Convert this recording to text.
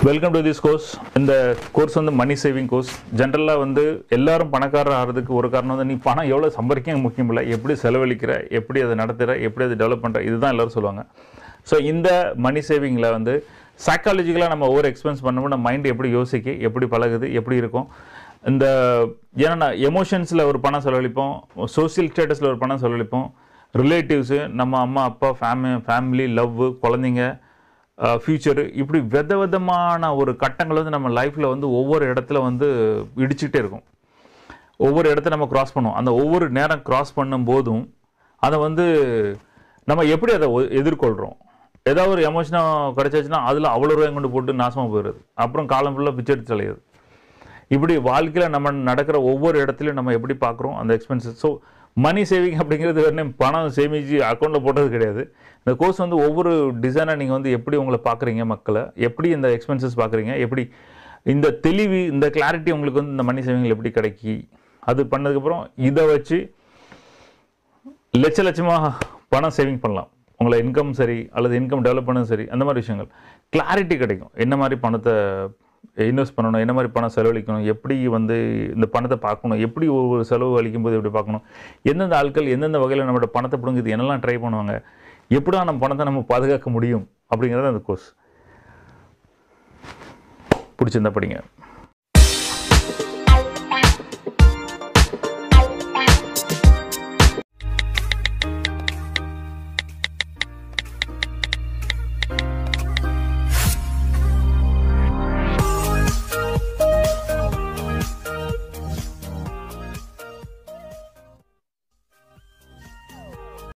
welcome to this course இந்த course வந்து money saving course ஜென்ரலாக வந்து எல்லாரும் பணக்காரர் ஆகிறதுக்கு ஒரு காரணம் வந்து நீ பணம் எவ்வளோ சம்பாதிக்க முக்கியம் இல்லை எப்படி செலவழிக்கிற எப்படி அதை நடத்துகிற எப்படி அதை டெவலப் பண்ணுற இதுதான் எல்லாரும் சொல்லுவாங்க ஸோ இந்த மணி சேவிங்கில் வந்து சைக்காலஜிக்கலாக நம்ம ஒவ்வொரு எக்ஸ்பென்ஸ் பண்ணும்போது நம்ம மைண்ட் எப்படி யோசிக்க எப்படி பழகுது எப்படி இருக்கும் இந்த ஏன்னா எமோஷன்ஸில் ஒரு பணம் செலவழிப்போம் சோஷியல் ஸ்டேட்டஸில் ஒரு பணம் செலவழிப்போம் ரிலேட்டிவ்ஸு நம்ம அம்மா அப்பா ஃபேமி ஃபேமிலி லவ் குழந்தைங்க ஃப்யூச்சரு இப்படி வித விதமான ஒரு கட்டங்கள் வந்து நம்ம லைஃப்பில் வந்து ஒவ்வொரு இடத்துல வந்து இடிச்சுக்கிட்டே இருக்கும் ஒவ்வொரு இடத்த நம்ம கிராஸ் பண்ணுவோம் அந்த ஒவ்வொரு நேரம் கிராஸ் பண்ணும் போதும் அதை வந்து நம்ம எப்படி அதை ஒ- எதிர்கொள்கிறோம் ஏதாவது ஒரு எமோஷனாக கிடைச்சாச்சுன்னா அதில் அவ்வளோ ரூபாய் கொண்டு போட்டு நாசமாக போயிடுது அப்புறம் காலம் ஃபுல்லாக பிச்சை எடுத்து தலையுது இப்படி வாழ்க்கையில் நம்ம நடக்கிற ஒவ்வொரு இடத்துலையும் நம்ம எப்படி பார்க்குறோம் அந்த எக்ஸ்பென்சஸ் ஸோ மணி சேவிங் அப்படிங்கிறது வேணும் பணம் சேமிச்சு அக்கௌண்ட்டில் போட்டது கிடையாது இந்த கோர்ஸ் வந்து ஒவ்வொரு டிசைனாக நீங்கள் வந்து எப்படி உங்களை பார்க்குறீங்க மக்களை எப்படி இந்த எக்ஸ்பென்சஸ் பார்க்குறீங்க எப்படி இந்த தெளிவு இந்த கிளாரிட்டி உங்களுக்கு வந்து இந்த மணி சேவிங்கில் எப்படி கிடைக்கி அது பண்ணதுக்கப்புறம் இதை வச்சு லட்ச லட்சமாக பணம் சேவிங் பண்ணலாம் உங்களை இன்கம் சரி அல்லது இன்கம் டெவலப் பண்ணதும் சரி அந்த மாதிரி விஷயங்கள் கிளாரிட்டி கிடைக்கும் என்ன மாதிரி பணத்தை இன்வெஸ்ட் பண்ணணும் என்ன மாதிரி பணம் செலவழிக்கணும் எப்படி வந்து இந்த பணத்தை பார்க்கணும் எப்படி ஒவ்வொரு செலவு அளிக்கும் போது எப்படி பார்க்கணும் எந்தெந்த ஆட்கள் எந்தெந்த வகையில் நம்மளோட பணத்தை பிடுங்குது என்னெல்லாம் ட்ரை பண்ணுவாங்க எப்படிதான் நம்ம பணத்தை நம்ம பாதுகாக்க முடியும் அப்படிங்கிறது அந்த கோர்ஸ் பிடிச்சிருந்தா படிங்க